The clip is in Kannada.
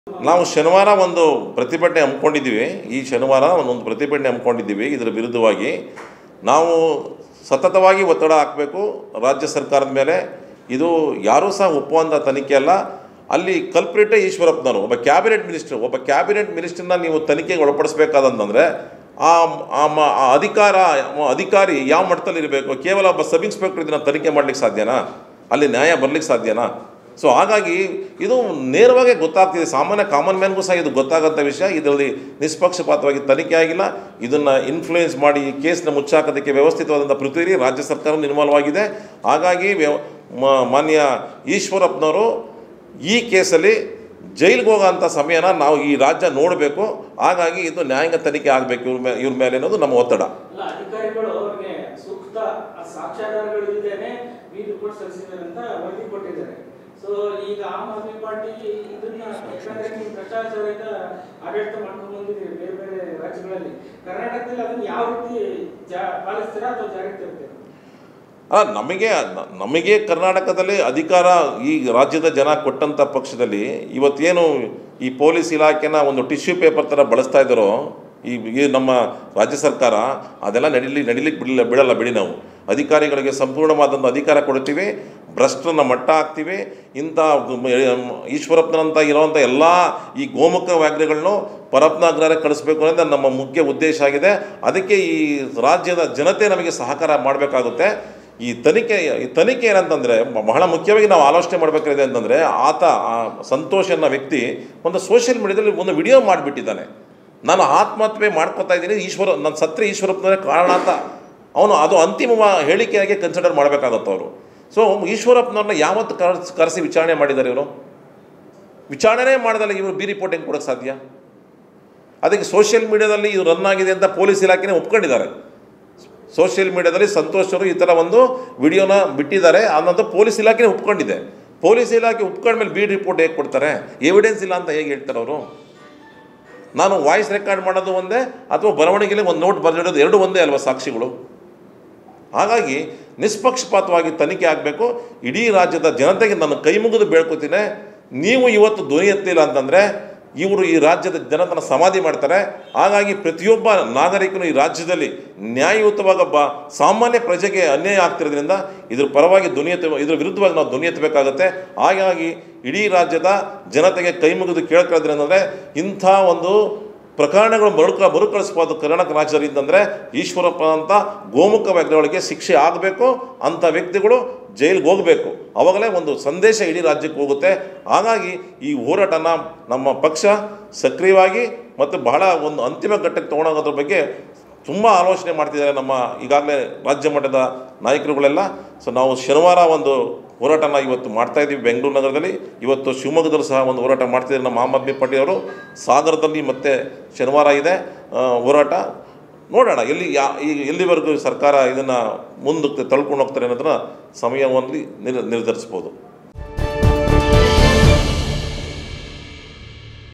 ನಾವು ಶನಿವಾರ ಒಂದು ಪ್ರತಿಭಟನೆ ಹಮ್ಮಿಕೊಂಡಿದ್ದೀವಿ ಈ ಶನಿವಾರ ಒಂದೊಂದು ಪ್ರತಿಭಟನೆ ಹಮ್ಮಿಕೊಂಡಿದ್ದೀವಿ ಇದರ ವಿರುದ್ಧವಾಗಿ ನಾವು ಸತತವಾಗಿ ಒತ್ತಡ ಹಾಕಬೇಕು ರಾಜ್ಯ ಸರ್ಕಾರದ ಮೇಲೆ ಇದು ಯಾರೂ ಸಹ ಒಪ್ಪುವಂಥ ತನಿಖೆ ಅಲ್ಲ ಅಲ್ಲಿ ಕಲ್ಪ್ರಿಟೇ ಈಶ್ವರಪ್ಪನವರು ಒಬ್ಬ ಕ್ಯಾಬಿನೆಟ್ ಮಿನಿಸ್ಟರ್ ಒಬ್ಬ ಕ್ಯಾಬಿನೆಟ್ ಮಿನಿಸ್ಟರ್ನ ನೀವು ತನಿಖೆಗೆ ಒಳಪಡಿಸ್ಬೇಕಾದಂತಂದರೆ ಆ ಆ ಮ- ಆ ಅಧಿಕಾರ ಆ ಅಧಿಕಾರಿ ಯಾವ ಮಟ್ಟದಲ್ಲಿ ಇರಬೇಕು ಕೇವಲ ಒಬ್ಬ ಸಬ್ ಇನ್ಸ್ಪೆಕ್ಟರ್ ಇದನ್ನು ತನಿಖೆ ಮಾಡ್ಲಿಕ್ಕೆ ಸಾಧ್ಯನಾ ಅಲ್ಲಿ ನ್ಯಾಯ ಬರ್ಲಿಕ್ಕೆ ಸಾಧ್ಯನಾ ಸೊ ಹಾಗಾಗಿ ಇದು ನೇರವಾಗಿ ಗೊತ್ತಾಗ್ತಿದೆ ಸಾಮಾನ್ಯ ಕಾಮನ್ ಮ್ಯಾನ್ಗೂ ಸಹ ಇದು ಗೊತ್ತಾಗಂಥ ವಿಷಯ ಇದರಲ್ಲಿ ನಿಷ್ಪಕ್ಷಪಾತವಾಗಿ ತನಿಖೆ ಆಗಿಲ್ಲ ಇದನ್ನು ಇನ್ಫ್ಲೂಯೆನ್ಸ್ ಮಾಡಿ ಈ ಕೇಸ್ನ ಮುಚ್ಚಾಕೋದಕ್ಕೆ ವ್ಯವಸ್ಥಿತವಾದಂಥ ಪ್ರತಿಕ್ರಿಯೆ ರಾಜ್ಯ ಸರ್ಕಾರ ನಿರ್ಮೂಲವಾಗಿದೆ ಹಾಗಾಗಿ ವ್ಯವ ಮ- ಮಾನ್ಯ ಈಶ್ವರಪ್ಪನವರು ಈ ಕೇಸಲ್ಲಿ ಜೈಲಿಗೆ ಹೋಗೋಂಥ ಸಮಯನ ನಾವು ಈ ರಾಜ್ಯ ನೋಡಬೇಕು ಹಾಗಾಗಿ ಇದು ನ್ಯಾಯಾಂಗ ತನಿಖೆ ಆಗಬೇಕು ಇವ್ರ ಮೇಲೆ ಇವ್ರ ಮೇಲೆ ಅನ್ನೋದು ನಮ್ಮ ಒತ್ತಡ ಅಲ್ಲ ಅಧಿಕಾರಿಗಳು ಅವ್ರಿಗೆ ಸೂಕ್ತ ಸಾಕ್ಷ್ಯಾಧಾರಗಳು ಇದ್ದೇನೆ ಈ ರಿಪೋರ್ಟ್ ಸಲ್ಲಿಸಿದ್ದಾರೆ ಅಂತ ವರದಿ ಕೊಟ್ಟಿದ್ದಾರೆ ಸೊ ಈಗ ಆಮ್ ಆದ್ಮಿ ಪಾರ್ಟಿ ಇದನ್ನ ಯಾಕಂದ್ರೆ ನೀವು ಭ್ರಷ್ಟಾಚಾರದ ಆಡಳಿತ ಮಾಡ್ಕೊಂಡು ಬಂದಿದ್ದೀರಿ ಬೇರೆ ಬೇರೆ ರಾಜ್ಯಗಳಲ್ಲಿ ಕರ್ನಾಟಕದಲ್ಲಿ ಅದನ್ನ ಯಾವ ರೀತಿ ಜಾ ಪಾಲಿಸ್ತೀರಾ ಅಥವಾ ಜಾರಿಗೆ ತರ್ತೀರಾ ಅಲ್ಲ ನಮಗೆ ನ- ನಮಗೆ ಕರ್ನಾಟಕದಲ್ಲಿ ಅಧಿಕಾರ ಈ ರಾಜ್ಯದ ಜನ ಕೊಟ್ಟಂಥ ಪಕ್ಷದಲ್ಲಿ ಇವತ್ತೇನು ಈ ಪೊಲೀಸ್ ಇಲಾಖೆನ ಒಂದು ಟಿಶ್ಯೂ ಪೇಪರ್ ಥರ ಬಳಸ್ತಾ ಇದ್ದಾರೋ ಈ ಈ ನಮ್ಮ ರಾಜ್ಯ ಸರ್ಕಾರ ಅದೆಲ್ಲ ನಡಿಲಿ ನಡಿಲಿಕ್ಕೆ ಬಿಡಲ್ಲ ಬಿಡಲ್ಲ ಬಿಡಿ ನಾವು ಅಧಿಕಾರಿಗಳಿಗೆ ಸಂಪೂರ್ಣವಾದಂಥ ಅಧಿಕಾರ ಕೊಡ್ತೀವಿ ಭ್ರಷ್ಟರನ್ನ ಮಟ್ಟ ಹಾಕ್ತೀವಿ ಇಂಥ ಈಶ್ವರಪ್ಪನಂತ ಇರೋವಂಥ ಎಲ್ಲ ಈ ಗೋಮುಖ ವ್ಯಾಘ್ರಗಳನ್ನು ಪರಪ್ನ ಅಗ್ರಹಾರ ಕಳಿಸ್ಬೇಕು ಅನ್ನೋದು ನಮ್ಮ ಮುಖ್ಯ ಉದ್ದೇಶ ಆಗಿದೆ ಅದಕ್ಕೆ ಈ ರಾಜ್ಯದ ಜನತೆ ನಮಗೆ ಸಹಕಾರ ಮಾಡಬೇಕಾಗುತ್ತೆ ಈ ತನಿಖೆ ಈ ತನಿಖೆ ಏನಂತಂದರೆ ಬಹಳ ಮುಖ್ಯವಾಗಿ ನಾವು ಆಲೋಚನೆ ಮಾಡಬೇಕಾಗಿದೆ ಅಂತಂದರೆ ಆತ ಆ ಸಂತೋಷ್ ಅನ್ನೋ ವ್ಯಕ್ತಿ ಒಂದು ಸೋಷಿಯಲ್ ಮೀಡಿಯಾದಲ್ಲಿ ಒಂದು ವಿಡಿಯೋ ಮಾಡಿಬಿಟ್ಟಿದ್ದಾನೆ ನಾನು ಆತ್ಮಹತ್ಯೆ ಮಾಡ್ಕೊತಾ ಇದ್ದೀನಿ ಈಶ್ವರ ನನ್ನ ಸತ್ರೆ ಈಶ್ವರಪ್ಪನೇ ಕಾರಣ ಅಂತ ಅವನು ಅದು ಅಂತಿಮ ಹೇಳಿಕೆಯಾಗಿ ಕನ್ಸಿಡರ್ ಮಾಡಬೇಕಾಗತ್ತೆ ಅವರು ಸೊ ಈಶ್ವರಪ್ಪನವ್ರನ್ನ ಯಾವತ್ತು ಕರೆಸಿ ಕರೆಸಿ ವಿಚಾರಣೆ ಮಾಡಿದ್ದಾರೆ ಇವರು ವಿಚಾರಣೆ ಮಾಡಿದಲ್ಲಿ ಇವರು ಬಿ ರಿಪೋರ್ಟ್ ಹೆಂಗೆ ಕೊಡೋಕ್ಕೆ ಸಾಧ್ಯ ಅದಕ್ಕೆ ಸೋಷಿಯಲ್ ಮೀಡಿಯಾದಲ್ಲಿ ಇದು ರನ್ ಆಗಿದೆ ಅಂತ ಪೊಲೀಸ್ ಇಲಾಖೆನೇ ಒಪ್ಕೊಂಡಿದ್ದಾರೆ ಸೋಷಿಯಲ್ ಮೀಡಿಯಾದಲ್ಲಿ ಸಂತೋಷ್ ಅವರು ಈ ಥರ ಒಂದು ವಿಡಿಯೋನ ಬಿಟ್ಟಿದ್ದಾರೆ ಅನ್ನೋದು ಪೊಲೀಸ್ ಇಲಾಖೆ ಒಪ್ಕೊಂಡಿದೆ ಪೊಲೀಸ್ ಇಲಾಖೆ ಒಪ್ಕೊಂಡ್ಮೇಲೆ ಬಿ ರಿಪೋರ್ಟ್ ಹೇಗೆ ಕೊಡ್ತಾರೆ ಎವಿಡೆನ್ಸ್ ಇಲ್ಲ ಅಂತ ಹೇಗೆ ಹೇಳ್ತಾರೆ ಅವರು ನಾನು ವಾಯ್ಸ್ ರೆಕಾರ್ಡ್ ಮಾಡೋದು ಒಂದೇ ಅಥವಾ ಬರವಣಿಗೆಯಲ್ಲಿ ಒಂದು ನೋಟ್ ಬರೆದಿಡೋದು ಎರಡು ಒಂದೇ ಅಲ್ವಾ ಸಾಕ್ಷಿಗಳು ಹಾಗಾಗಿ ನಿಷ್ಪಕ್ಷಪಾತವಾಗಿ ತನಿಖೆ ಆಗಬೇಕು ಇಡೀ ರಾಜ್ಯದ ಜನತೆಗೆ ನಾನು ಕೈ ಮುಗಿದು ಬೇಡ್ಕೊತೀನಿ ನೀವು ಇವತ್ತು ಧ್ವನಿ ಎತ್ತಿಲ್ಲ ಅಂತಂದರೆ ಇವರು ಈ ರಾಜ್ಯದ ಜನತನ ಸಮಾಧಿ ಮಾಡ್ತಾರೆ ಹಾಗಾಗಿ ಪ್ರತಿಯೊಬ್ಬ ನಾಗರಿಕನು ಈ ರಾಜ್ಯದಲ್ಲಿ ನ್ಯಾಯಯುತವಾಗಿ ಒಬ್ಬ ಸಾಮಾನ್ಯ ಪ್ರಜೆಗೆ ಅನ್ಯಾಯ ಆಗ್ತಿರೋದ್ರಿಂದ ಇದ್ರ ಪರವಾಗಿ ಧ್ವನಿ ಎತ್ತ ಇದ್ರ ವಿರುದ್ಧವಾಗಿ ನಾವು ಧ್ವನಿ ಎತ್ತಬೇಕಾಗುತ್ತೆ ಹಾಗಾಗಿ ಇಡೀ ರಾಜ್ಯದ ಜನತೆಗೆ ಕೈ ಮುಗಿದು ಕೇಳ್ಕೊಳ್ಳೋದ್ರಿಂದ ಇಂಥ ಒಂದು ಪ್ರಕರಣಗಳು ಮರುಕ ಮರುಕಳಿಸ್ಬೋದು ಕರ್ನಾಟಕ ರಾಜ್ಯದಲ್ಲಿ ಅಂತಂದರೆ ಈಶ್ವರಪ್ಪ ಅಂತ ಗೋಮುಖ ವ್ಯಕ್ತಿಗಳಿಗೆ ಶಿಕ್ಷೆ ಆಗಬೇಕು ಅಂಥ ವ್ಯಕ್ತಿಗಳು ಜೈಲಿಗೆ ಹೋಗಬೇಕು ಅವಾಗಲೇ ಒಂದು ಸಂದೇಶ ಇಡೀ ರಾಜ್ಯಕ್ಕೆ ಹೋಗುತ್ತೆ ಹಾಗಾಗಿ ಈ ಹೋರಾಟನ ನಮ್ಮ ಪಕ್ಷ ಸಕ್ರಿಯವಾಗಿ ಮತ್ತು ಬಹಳ ಒಂದು ಅಂತಿಮ ಘಟ್ಟಕ್ಕೆ ತೊಗೊಂಡೋಗೋದ್ರ ಬಗ್ಗೆ ತುಂಬ ಆಲೋಚನೆ ಮಾಡ್ತಿದ್ದಾರೆ ನಮ್ಮ ಈಗಾಗಲೇ ರಾಜ್ಯ ಮಟ್ಟದ ನಾಯಕರುಗಳೆಲ್ಲ ಸೊ ನಾವು ಶನಿವಾರ ಒಂದು ಹೋರಾಟನ ಇವತ್ತು ಮಾಡ್ತಾ ಇದ್ದೀವಿ ಬೆಂಗಳೂರು ನಗರದಲ್ಲಿ ಇವತ್ತು ಶಿವಮೊಗ್ಗದಲ್ಲೂ ಸಹ ಒಂದು ಹೋರಾಟ ಮಾಡ್ತಿದ್ದಾರೆ ನಮ್ಮ ಆಮ್ ಆದ್ಮಿ ಪಾರ್ಟಿ ಅವರು ಸಾಗರದಲ್ಲಿ ಮತ್ತೆ ಶನಿವಾರ ಇದೆ ಆ, ಹೋರಾಟ ನೋಡೋಣ ಎಲ್ಲಿ ಯಾ ಈಗ ಎಲ್ಲಿವರೆಗೂ ಸರ್ಕಾರ ಇದನ್ನು ಮುಂದಕ್ಕೆ ತಳ್ಕೊಂಡು ಹೋಗ್ತಾರೆ ಅನ್ನೋದನ್ನ ಸಮಯದಲ್ಲಿ ನಿರ್ ನಿರ್ಧರಿಸ್ಬೋದು